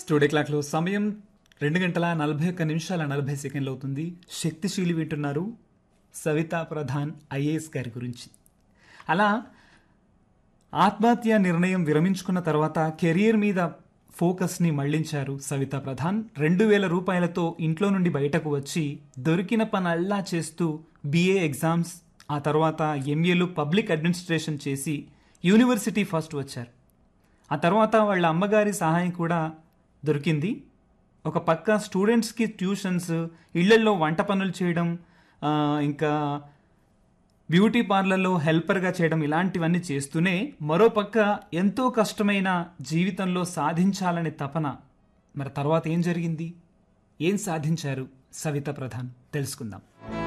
studio క్లాక్లో సమయం రెండు గంటల నలభై ఒక్క నిమిషాల నలభై సెకండ్లు అవుతుంది శక్తిశీలి వింటున్నారు సవితా ప్రధాన్ ఐఏఎస్ గారి గురించి అలా ఆత్మహత్య నిర్ణయం విరమించుకున్న తర్వాత కెరీర్ మీద ఫోకస్ని మళ్లించారు సవితా ప్రధాన్ రెండు వేల రూపాయలతో ఇంట్లో నుండి బయటకు వచ్చి దొరికిన పనల్లా చేస్తూ బీఏ ఎగ్జామ్స్ ఆ తర్వాత ఎంఏలు పబ్లిక్ అడ్మినిస్ట్రేషన్ చేసి యూనివర్సిటీ ఫస్ట్ వచ్చారు ఆ తర్వాత వాళ్ళ అమ్మగారి సహాయం కూడా దొరికింది ఒక పక్క స్టూడెంట్స్కి ట్యూషన్స్ ఇళ్లల్లో వంట పనులు చేయడం ఆ, ఇంకా బ్యూటీ పార్లర్లో హెల్పర్గా చేయడం ఇలాంటివన్నీ చేస్తూనే మరో పక్క ఎంతో కష్టమైన జీవితంలో సాధించాలనే తపన మరి తర్వాత ఏం జరిగింది ఏం సాధించారు సవిత ప్రధాన్ తెలుసుకుందాం